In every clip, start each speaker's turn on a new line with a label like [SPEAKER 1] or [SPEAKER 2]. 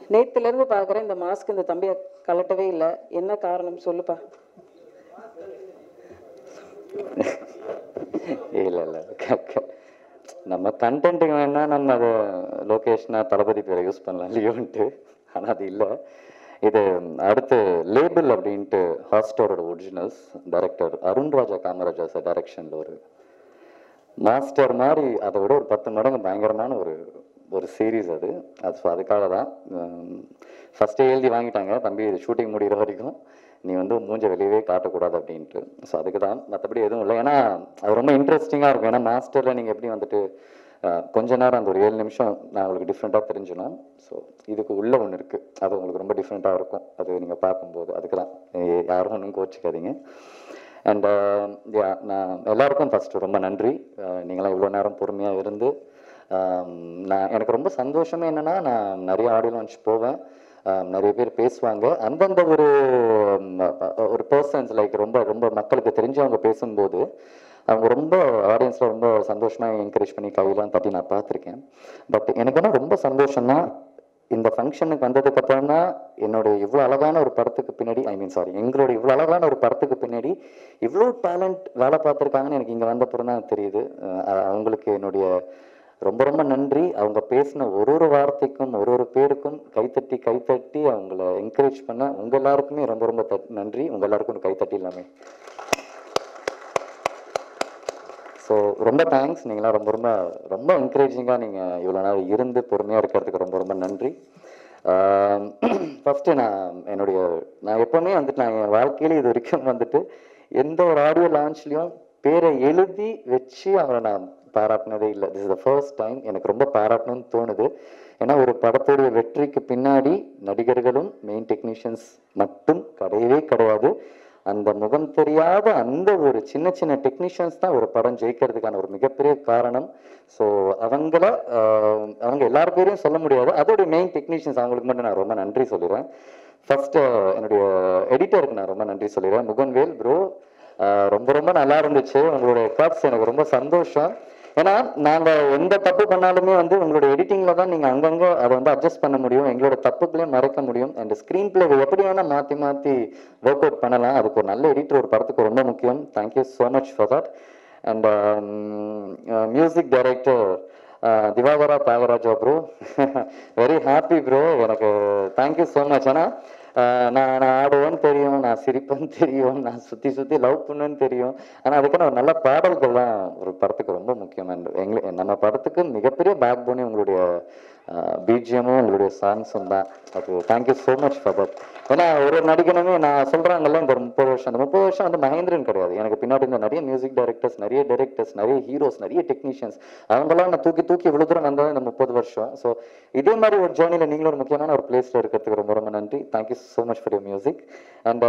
[SPEAKER 1] நேத்துலேருந்து பார்க்குறேன் இந்த மாஸ்க் இந்த தம்பியை கலட்டவே இல்லை என்ன காரணம் சொல்லுப்பா
[SPEAKER 2] இல்லை இல்லை நம்ம கண்டென்ட்டுக்கு வேணா நம்ம அதை லொக்கேஷனாக தளபதி பேரை யூஸ் பண்ணலாம் லியோன்ட்டு ஆனால் அது இல்லை இது அடுத்து லேபிள் அப்படின்ட்டு ஹாட்ஸ்டாரோட originals director Arun Raja Kamaraja sir டைரக்ஷனில் ஒரு மாஸ்டர் மாதிரி அதை விட ஒரு பத்து மடங்கு பயங்கரமான ஒரு ஒரு சீரீஸ் அது அது ஸோ அதுக்காக தான் ஃபஸ்ட்டே எழுதி வாங்கிட்டாங்க தம்பி இது ஷூட்டிங் முடிகிற வரைக்கும் நீ வந்து மூஞ்ச வெளியவே காட்டக்கூடாது அப்படின்ட்டு ஸோ அதுக்கு தான் மற்றபடி எதுவும் இல்லை ஏன்னா அது ரொம்ப இன்ட்ரெஸ்டிங்காக இருக்கும் ஏன்னா மாஸ்டரில் நீங்கள் எப்படி வந்துட்டு அஹ், கொஞ்ச நேரம் அந்த ஒரு ஏழு நிமிஷம் நான் உங்களுக்கு டிஃப்ரெண்ட்டாக தெரிஞ்சிடும் ஸோ இதுக்கு உள்ளே ஒன்று இருக்குது அது உங்களுக்கு ரொம்ப டிஃப்ரெண்ட்டாக இருக்கும் அது நீங்கள் பார்க்கும்போது அதுக்கு தான் எ- யாரும் ஒன்றும் கோச்சிக்காதீங்க அண்ட் நான் எல்லாருக்கும் ஃபஸ்ட்டு ரொம்ப நன்றி அஹ் நீங்களாம் இவ்வளோ நேரம் பொறுமையாக இருந்து ஆம், நான் எனக்கு ரொம்ப சந்தோஷமே என்னென்னா நான் நிறைய ஆடியோ லான்ச் போவேன் ஆம், நிறைய பேர் பேசுவாங்க அந்தந்த ஒரு ம், அ- ஒரு பர்சன்ஸ் லைக் ரொம்ப ரொம்ப மக்களுக்கு தெரிஞ்சவங்க பேசும்போது அவங்க ரொம்ப ஆடியன்ஸில் ரொம்ப சந்தோஷமாக என்கரேஜ் பண்ணி கையெல்லாம் தட்டி நான் பார்த்துருக்கேன் பட் எனக்கு என்ன ரொம்ப சந்தோஷம்னா இந்த ஃபங்க்ஷனுக்கு வந்ததுக்கு அப்புறம் தான் என்னோட இவ்வளோ அழகான ஒரு படத்துக்கு பின்னாடி ஐ மீன் சாரி எங்களோட இவ்வளோ அழகான ஒரு படத்துக்கு பின்னாடி இவ்வளோ டேலண்ட் வேலை பார்த்துருக்காங்கன்னு எனக்கு இங்கே வந்த அப்புறம் தான் தெரியுது அஹ் அவங்களுக்கு என்னுடைய ரொம்ப ரொம்ப நன்றி அவங்க பேசின ஒரு ஒரு வார்த்தைக்கும் ஒரு ஒரு பேருக்கும் கைத்தட்டி கைத்தட்டி அவங்கள என்கரேஜ் பண்ண உங்க எல்லாருக்குமே ரொம்ப ரொம்ப தட்- நன்றி உங்க எல்லாருக்கும் ஒரு கைத்தட்டி இல்லாமே ஸோ ரொம்ப தேங்க்ஸ் நீங்களாம் ரொம்ப ரொம்ப ரொம்ப என்கரேஜிங்காக நீங்கள் இவ்வளோ நாள் இருந்து பொறுமையாக இருக்கிறதுக்கு ரொம்ப ரொம்ப நன்றி ஃபஸ்ட்டு நான் என்னுடைய நான் எப்போவுமே வந்துட்டு நான் என் வாழ்க்கையில இது வரைக்கும் வந்துட்டு எந்த ஒரு ஆடியோ லான்ச்லேயும் பேரை எழுதி வச்சு அவரை நான் பாராட்டினதே இல்லை this is the first time எனக்கு ரொம்ப பாராட்டணும்னு தோணுது ஏன்னா ஒரு படத்துடைய வெற்றிக்கு பின்னாடி நடிகர்களும் மெயின் டெக்னீஷியன்ஸ் மட்டும் கிடையவே கிடையாது அந்த முகம் தெரியாத அந்த ஒரு சின்ன சின்ன டெக்னீஷியன்ஸ் தான் ஒரு படம் ஜெயிக்கிறதுக்கான ஒரு மிகப்பெரிய காரணம் ஸோ அவங்கள ஆஹ், அவங்க எல்லார் பேரையும் சொல்ல முடியாது அதோட மெயின் டெக்னீஷியன்ஸ் அவங்களுக்கு மட்டும் நான் ரொம்ப நன்றி சொல்லிடுறேன் ஃபர்ஸ்ட் என்னுடைய எடிட்டருக்கு நான் ரொம்ப நன்றி சொல்லிடுறேன் முகன்வேல் ப்ரோ ரொம்ப ரொம்ப நல்லா இருந்துச்சு உங்களுடைய கட்ஸ் எனக்கு ரொம்ப சந்தோஷம் ஏன்னா நாங்க எந்த தப்பு பண்ணாலுமே வந்து உங்களோட எடிட்டிங்ல தான் நீங்க அங்கங்க அதை வந்து அட்ஜஸ்ட் பண்ண முடியும் எங்களோட தப்புகளையும் மறைக்க முடியும் அண்ட் ஸ்க்ரீன் பிளே எப்படி வேணா மாத்தி மாத்தி ஒர்க் அவுட் பண்ணலாம் அதுக்கு ஒரு நல்ல எடிட்டர் ஒரு படத்துக்கு ரொம்ப முக்கியம் thank you so much for that and music director திவாகரா தியாகராஜா ப்ரோ வெரி ஹாப்பி ப்ரோ எனக்கு தேங்க்யூ ஸோ மச் ஏன்னா ஆஹ் நான் நான் ஆடுவேன்னு தெரியும் நான் சிரிப்பேன்னு தெரியும் நான் சுற்றி சுற்றி லவ் பண்ணுவேன்னு தெரியும் ஆனால் அதுக்கான ஒரு நல்ல பாடல்கள் தான் ஒரு படத்துக்கு ரொம்ப முக்கியம் And எங்களு நம்ம படத்துக்கு மிகப்பெரிய பேக் போனே உங்களுடைய பிஜிஎமும் உங்களுடைய சாங்ஸும் தான் அது thank you so much for that ஏன்னா ஒரு ஒரு நடிகனுமே நான் சொல்கிறாங்கல்ல இந்த ஒரு முப்பது வருஷம் அந்த முப்பது வருஷம் வந்து மகேந்திரன் கிடையாது எனக்கு பின்னாடி இருந்த நிறைய மியூசிக் டைரக்டர்ஸ் நிறைய டைரக்டர்ஸ் நிறைய ஹீரோஸ் நிறைய டெக்னீஷியன்ஸ் அவங்களாம் நான் தூக்கி தூக்கி இவ்வளோ தூரம் வந்தது இந்த முப்பது வருஷம் ஸோ இதே மாதிரி ஒரு ஜேர்னியில் நீங்களும் ஒரு முக்கியமான ஒரு பிளேஸில் இருக்கிறதுக்கு ரொம்ப ரொம்ப நன்றி thank you so much for your music and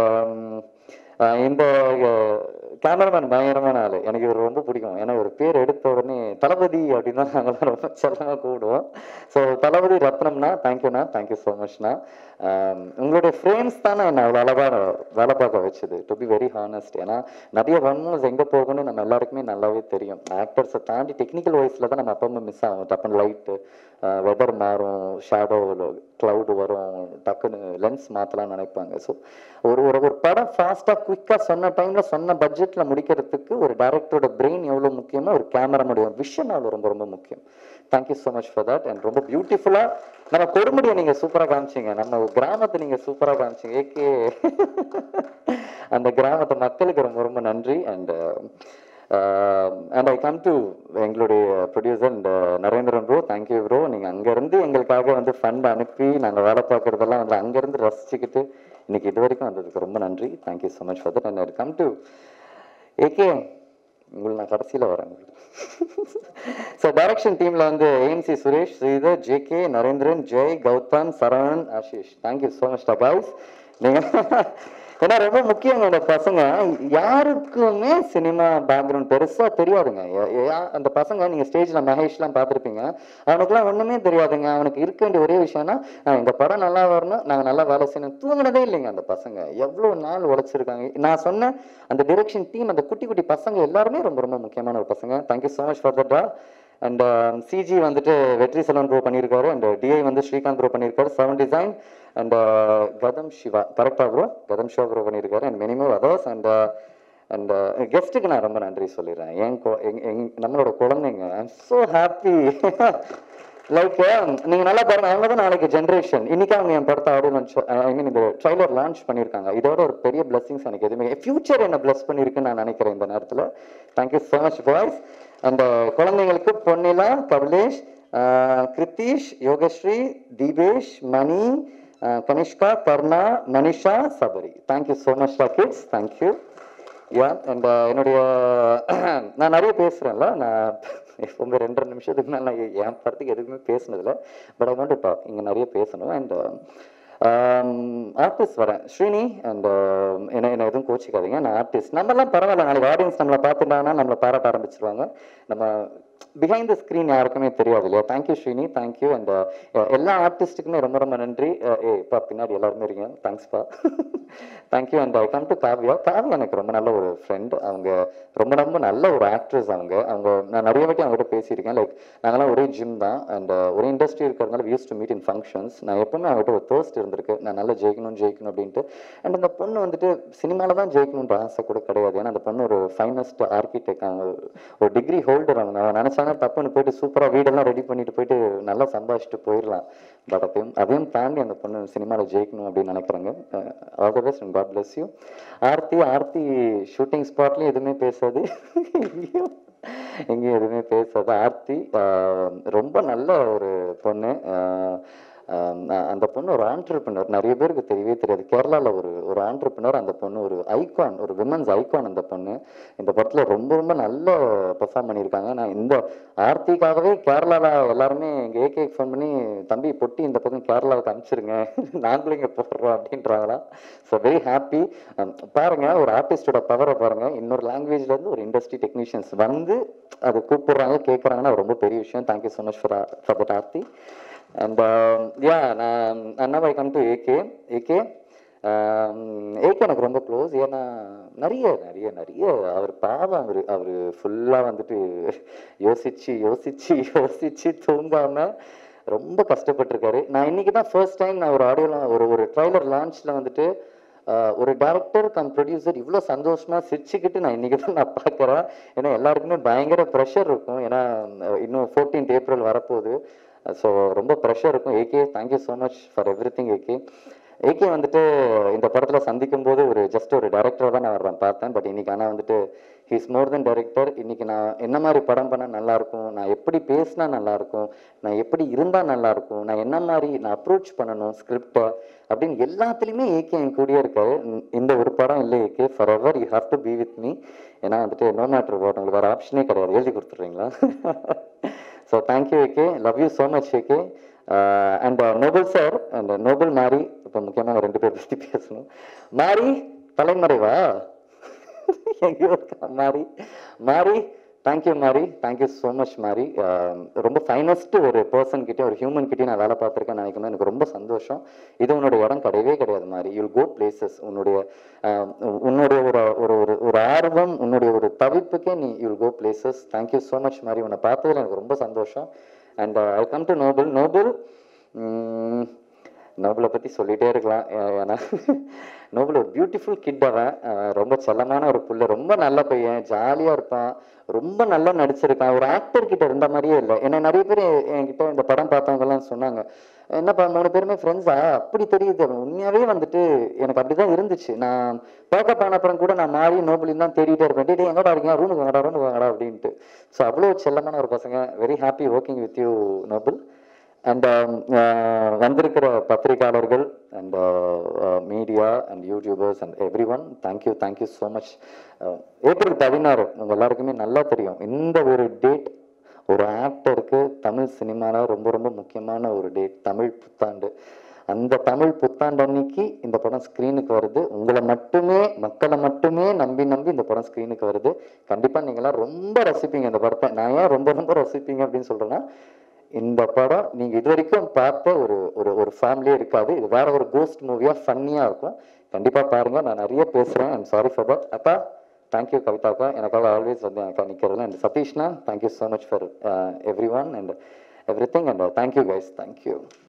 [SPEAKER 2] இந்த கேமராமேன் பயங்கரமான ஆள் எனக்கு இவர் ரொம்ப பிடிக்கும் ஏன்னா ஒரு பேர் எடுத்த உடனே தளபதி அப்படின்னு தான் நாங்களாம் ரொம்ப செல்லமாக கூப்பிடுவோம் ஸோ தளபதி ரத்னம்னா தேங்க்யூண்ணா தேங்க்யூ ஸோ மச்ண்ணா உங்களுடைய ஃப்ரேம்ஸ் தானே என்ன அவ்வளோ அழகாக வேலை பார்க்க வச்சுது டு பி வெரி ஹானஸ்ட் ஏன்னா நிறைய வன்மூஸ் எங்கே போகணும்னு நம்ம எல்லாருக்குமே நல்லாவே தெரியும் ஆக்டர்ஸை தாண்டி டெக்னிக்கல் வாய்ஸில் தான் நம்ம அப்போ மிஸ் ஆகும் டப்புன்னு லைட்டு வெதர் மாறும் ஷேடோ க்ளவுடு வரும் டக்குன்னு லென்ஸ் மாற்றலாம்னு நினைப்பாங்க ஸோ ஒரு ஒரு ஒரு படம் ஃபாஸ்ட்டாக குயிக்காக சொன்ன டைமில் சொன்ன பட்ஜெட்டில் முடிக்கிறதுக்கு ஒரு டேரக்டரோட பிரெயின் எவ்வளோ முக்கியமோ ஒரு கேமரானுடைய விஷன் அவ்வளோ ரொம்ப ரொம்ப முக்கியம் thank you so much for that and ரொம்ப பியூட்டிஃபுல்லாக நம்ம கொடுமுடியை நீங்கள் சூப்பராக காமிச்சீங்க நம்ம கிராமத்தை நீங்கள் சூப்பராக காமிச்சீங்க ஏகே அந்த கிராமத்து மக்களுக்கு ரொம்ப ரொம்ப நன்றி and and I come to எங்களுடைய producer and Narendran bro thank you bro நீங்கள் அங்கேருந்து எங்களுக்காக வந்து ஃபண்ட் அனுப்பி நாங்கள் வேலை பார்க்குறதெல்லாம் வந்து அங்கேருந்து ரசிச்சுக்கிட்டு இன்னைக்கு இது வரைக்கும் வந்ததுக்கு ரொம்ப நன்றி thank you so much for that and come to AK உங்களை நான் கடைசியில் வரேன் ஸோ டைரக்ஷன் டீமில் வந்து ANC Suresh Sridhar JK Narendran Jai Gautham Saravanan Ashish thank you so much guys நீங்கள் ஏன்னா ரொம்ப முக்கியங்க இந்த பசங்க யாருக்குமே சினிமா பேக்ரவுண்ட் பெருசா தெரியாதுங்க யா- யா- அந்த பசங்க நீங்க ஸ்டேஜ்ல மகேஷ்லாம் பார்த்துருப்பீங்க அவனுக்குலாம் ஒண்ணுமே தெரியாதுங்க அவனுக்கு இருக்க வேண்டிய ஒரே விஷயம்னா "ஆ, இந்த படம் நல்லா வரணும் நாங்க நல்லா வேலை செய்யணும் தூங்கினதே இல்லைங்க அந்த பசங்க எவ்வளவு நாள் உழைச்சிருக்காங்க நான் சொன்ன அந்த டிரெக்ஷன் டீம் அந்த குட்டி குட்டி பசங்க எல்லாருமே ரொம்ப ரொம்ப முக்கியமான ஒரு பசங்க தேங்க்யூ ஸோ மச் ஃபார் தட்டா அண்ட் சிஜி வந்துட்டு வெற்றி செல்வன் ப்ரோ பண்ணியிருக்காரு அண்ட் டிஐ வந்து ஸ்ரீகாந்த் ப்ரோ பண்ணியிருக்காரு sound design and Katham Siva கரெக்டாக ப்ரோ கதம் சிவா ப்ரோ பண்ணியிருக்காரு and minimum others and and கெஸ்ட்டுக்கு நான் ரொம்ப நன்றி சொல்லிடுறேன் என் கொ- எங் எங் நம்மளோட குழந்தைங்க ஐம் ஸோ ஹாப்பி லைக் நீங்க நல்லா பாருங்க அவங்க தான் நாளைக்கு ஜென்ரேஷன் இன்னைக்கு அவங்க என் படத்தை ஆடியோ லான்ச் ஐ மீன் இந்த ட்ரைலர் லான்ச் பண்ணியிருக்காங்க இதோட ஒரு பெரிய பிளஸிங்ஸ் எனக்கு எதுவுமே ஃபியூச்சர் என்ன பிளஸ் பண்ணியிருக்குன்னு நான் நினைக்கிறேன் இந்த நேரத்தில் தேங்க்யூ ஸோ மச் பாய்ஸ் அந்த குழந்தைங்களுக்கு பொன்னிலா கபிலேஷ் ஆஹ், கிருத்தீஷ் யோகஸ்ரீ தீபேஷ் மணி ஆஹ், Kanishka Karna Manisha Sabari thank you so much for kids thank you yeah and என்னுடைய நான் நிறைய பேசுகிறேன்ல நான் எப்பவுமே ரெண்டரை நிமிஷத்துக்கு மேலே நான் என் படத்துக்கு எதுக்குமே பேசினதில்ல but I want to talk இங்கே நிறைய பேசணும் அண்ட் ஆர்டிஸ்ட் வரேன் ஸ்ரீனி அண்ட் என்ன என்ன எதுவும் கோச்சிக்காதீங்க நான் ஆர்டிஸ்ட் நம்மலாம் பரவாயில்ல நாளைக்கு ஆடியன்ஸ் நம்மளை பார்த்துட்டாங்கன்னா நம்மளை பாராட்ட ஆரம்பிச்சிருவாங்க நம்ம பிஹைண்ட் த ஸ்க்ரீன் யாருக்குமே தெரியாது இல்லையா தேங்க்யூ ஸ்ரீனி தேங்க்யூ அண்ட் எல்லா ஆர்டிஸ்ட்டுக்குமே ரொம்ப ரொம்ப நன்றி அஹ், ஏய் பா பின்னாடி எல்லாருமே இருக்கீங்க தேங்க்ஸ்ப்பா thank you and I come to Kavya Kavya எனக்கு ரொம்ப நல்ல ஒரு ஃப்ரெண்ட் அவங்க ரொம்ப ரொம்ப நல்ல ஒரு ஆக்ட்ரஸ் அவங்க அவங்க நான் நிறைய வாட்டி அவங்ககிட்ட பேசியிருக்கேன் லைக் நாங்களாம் ஒரே ஜிம் தான் அண்ட் ஒரே இண்டஸ்ட்ரி இருக்கிறதுனால use to meet in functions நான் எப்பவுமே அவங்ககிட்ட ஒரு தேர்ஸ்ட் இருந்திருக்கு நான் நல்லா ஜெயிக்கணும் ஜெயிக்கணும் அப்படின்ட்டு அண்ட் அந்த பொண்ணு வந்துட்டு சினிமாவில் தான் ஜெயிக்கணுன்ற ஆசை கூட கிடையாது ஏன்னா அந்த பொண்ணு ஒரு ஃபைனஸ்ட் ஆர்கிடெக்ட் அவங்க ஒரு டிகிரி ஹோல்டர் அவங்க அவன் நினச்சாங்க தப்புன்னு போயிட்டு சூப்பராக வீடெல்லாம் ரெடி பண்ணிட்டு போயிட்டு நல்லா சம்பாதிச்சுட்டு போயிடலாம் பட் அதையும் அதையும் தாண்டி அந்த பொண்ணு சினிமாவில் ஜெயிக்கணும் அப்படின்னு நினைக்கிறாங்க all the best and god bless you Aarthi Aarthi shooting ஸ்பாட்லேயும் எதுவுமே பேசாது எங்கேயும் எங்கேயும் எதுவுமே பேசாது ஆர்த்தி ஆஹ், ரொம்ப நல்ல ஒரு பொண்ணு ஆஹ், ஆஹ், அந்த பொண்ணு ஒரு ஆண்டர்பிரினர் நிறைய பேருக்கு தெரியவே தெரியாது கேரளாவில் ஒரு ஒரு ஆண்டர்பிரினர் அந்த பொண்ணு ஒரு ஐகான் ஒரு விமன்ஸ் ஐகான் அந்த பொண்ணு இந்த படத்தில் ரொம்ப ரொம்ப நல்ல பெர்ஃபார்ம் பண்ணியிருக்காங்க நான் இந்த ஆர்த்திக்காகவே கேரளாவில் எல்லாருமே எங்கள் ஏகேக்கு ஃபோன் பண்ணி தம்பி பொட்டி இந்த பக்கம் கேரளாவுக்கு அனுப்பிச்சிருங்க நாங்களும் இங்கே போடுறோம் அப்படின்றாங்களாம் ஸோ வெரி ஹாப்பி பாருங்க ஒரு ஆர்டிஸ்டோட பவரை பாருங்க இன்னொரு லாங்குவேஜ்ல இருந்து ஒரு இண்டஸ்ட்ரி டெக்னீஷியன்ஸ் வந்து அது கூப்பிடுறாங்க கேட்குறாங்கன்னா ரொம்ப பெரிய விஷயம் thank you so much for for that Aarthi and yeah நான் அண்ணா I come to AK AK AK எனக்கு ரொம்ப க்ளோஸ் ஏன்னா நிறைய நிறைய நிறைய அவர் பாவம் அவர் அவர் ஃபுல்லாக வந்துட்டு யோசிச்சு யோசிச்சு யோசிச்சு தூங்காம ரொம்ப கஷ்டப்பட்டிருக்காரு நான் இன்னைக்கு தான் ஃபர்ஸ்ட் டைம் நான் ஒரு ஆடியோ ஒரு ஒரு ட்ரைலர் லான்ச்சில் வந்துட்டு ஆஹ், ஒரு டேரக்டர் கம் ப்ரொடியூசர் இவ்வளோ சந்தோஷமா சிரிச்சுக்கிட்டு நான் இன்னைக்கு தான் நான் பார்க்குறேன் ஏன்னா எல்லாருக்குமே பயங்கர ப்ரெஷர் இருக்கும் ஏன்னா அஹ், இன்னும் ஃபோர்டீன்த் ஏப்ரல் வரப்போகுது ஸோ ரொம்ப ப்ரெஷர் இருக்கும் AK thank you so much for everything AK AK வந்துட்டு இந்த படத்தில் சந்திக்கும் போது ஒரு ஜஸ்ட் ஒரு டேரக்டராக தான் நான் வர்றேன் பார்த்தேன் பட் இன்னைக்கு ஆனால் வந்துட்டு ஹீஸ் மோர் தென் டைரக்டர் இன்னைக்கு நான் என்ன மாதிரி படம் பண்ணால் நல்லா இருக்கும் நான் எப்படி பேசினா நல்லா இருக்கும் நான் எப்படி இருந்தால் நல்லா இருக்கும் நான் என்ன மாதிரி நான் அப்ரோச் பண்ணணும் ஸ்கிரிப்டை அப்படின்னு எல்லாத்துலேயுமே ஏகே என் கூடயே இருக்காரு இந்த- இந்த ஒரு படம் இல்லை AK forever you have to be with me ஏன்னா வந்துட்டு நோ மேட்ரு வாட் உங்களுக்கு வேறு ஆப்ஷனே கிடையாது எழுதி கொடுத்துட்றீங்களா so thank you AK love you so much AK and Nobel sir and Nobel Mari இப்போ முக்கியமாக ரெண்டு பேர் பற்றி பேசணும் மாரி தலைமறைவா எங்கேயோ இருக்கா மாரி மாரி தேங்க்யூ மாரி தேங்க்யூ ஸோ மச் மாரி அஹ் ரொம்ப ஃபைனஸ்ட் ஒரு பர்சன் கிட்டே ஒரு ஹியூமன் கிட்டே நான் வேலை பார்த்துருக்கேன் நினைக்கும் போது எனக்கு ரொம்ப சந்தோஷம் இது உன்னோட இடம் கிடையவே கிடையாது மாதிரி யூல் கோ பிளேசஸ் உன்னுடைய அஹ், உன்னுடைய ஒரு ஒரு ஒரு ஒரு ஆர்வம் உன்னுடைய ஒரு தவிப்புக்கே நீ you'll go places thank you so much மாதிரி உன்னை பார்த்ததுல எனக்கு ரொம்ப சந்தோஷம் and I come to Nobel Nobel நோபலை பற்றி சொல்லிகிட்டே இருக்கலாம் ஏ- ஏன்னா நோபல் ஒரு பியூட்டிஃபுல் கிட் அவன் அஹ் ரொம்ப செல்லமான ஒரு புள்ள ரொம்ப நல்ல பையன் ஜாலியாக இருப்பான் ரொம்ப நல்லா நடிச்சிருக்கான் ஒரு ஆக்டர் கிட்ட இருந்த மாதிரியே இல்லை ஏன்னா நிறைய பேர் என்கிட்ட இந்த படம் பார்த்தவங்கலாம் சொன்னாங்க என்னப்பா மூணு பேருமே ஃப்ரெண்ட்ஸா அப்படி தெரியுது அவன் உண்மையாவே வந்துட்டு எனக்கு அப்படிதான் இருந்துச்சு நான் பேக்கப் ஆன அப்புறம் கூட நான் மாறி நோபலின் தான் தேடிட்டே இருப்பேன் டேய் டேய், எங்கடா இருக்கீங்க ரூமுக்கு வாங்கடா ரூமுக்கு வாங்கடா அப்படின்ட்டு ஸோ அவ்வளோ செல்லமான ஒரு பசங்க very happy working with you Nobel and வந்திருக்கிற பத்திரிகையாளர்கள் and media and YouTubers and everyone thank you thank you so much April பதினாறு உங்கள் எல்லாருக்குமே நல்லா தெரியும் இந்த ஒரு டேட் ஒரு ஆக்டருக்கு தமிழ் சினிமாவில் ரொம்ப ரொம்ப முக்கியமான ஒரு டேட் தமிழ் புத்தாண்டு அந்த தமிழ் புத்தாண்டு அன்னைக்கு இந்த படம் ஸ்க்ரீனுக்கு வருது உங்களை மட்டுமே மக்களை மட்டுமே நம்பி நம்பி இந்த படம் ஸ்க்ரீனுக்கு வருது கண்டிப்பாக நீங்களாம் ரொம்ப ரசிப்பீங்க இந்த படத்தை நான் ஏன் ரொம்ப ரொம்ப ரசிப்பீங்க அப்படின்னு சொல்கிறேன்னா இந்த படம் நீங்க இது வரைக்கும் பார்த்த ஒரு ஒரு ஒரு ஃபேமிலியே இருக்காது இது வேற ஒரு கோஸ்ட் மூவியா ஃபன்னியா இருக்கும் கண்டிப்பா பாருங்க நான் நிறைய பேசுறேன் ஐம் சாரி ஃபார் தட் அப்பா தேங்க்யூ கவிதாக்கா எனக்காக ஆல்வேஸ் வந்து எனக்காக நிற்கிறதுல அண்ட் சதீஷ்னா thank you so much for everyone and everything and thank you guys thank you